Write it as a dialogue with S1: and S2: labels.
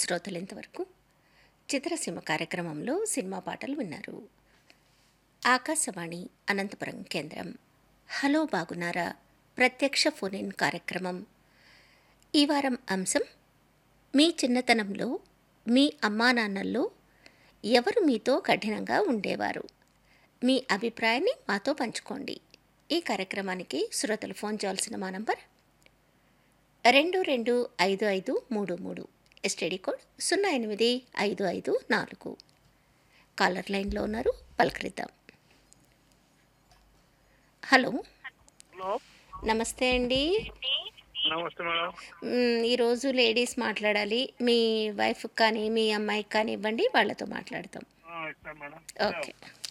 S1: శ్రోతలు ఇంతవరకు చిత్రసీమ కార్యక్రమంలో సినిమా పాటలు విన్నారు ఆకాశవాణి అనంతపురం కేంద్రం హలో బాగున్నారా ప్రత్యక్ష ఫోన్ ఇన్ కార్యక్రమం ఈ వారం అంశం మీ చిన్నతనంలో మీ అమ్మా నాన్నల్లో ఎవరు మీతో కఠినంగా ఉండేవారు మీ అభిప్రాయాన్ని మాతో పంచుకోండి ఈ కార్యక్రమానికి శ్రోతలు ఫోన్ చేయాల్సిన మా నంబర్ రెండు రెండు ఐదు ఐదు మూడు మూడు ఎస్టీడీ కోడ్ సున్నా ఎనిమిది ఐదు ఐదు నాలుగు కాలర్ లైన్లో ఉన్నారు పలకరిద్దాం హలో
S2: హలో
S1: నమస్తే అండి
S2: నమస్తే మేడం
S1: మ్, ఈరోజు లేడీస్ మాట్లాడాలి మీ వైఫ్కి కానీ మీ అమ్మాయికి కానీ ఇవ్వండి వాళ్ళతో మాట్లాడతాం
S2: ఆ, ఇస్తాను మేడం
S1: ఓకే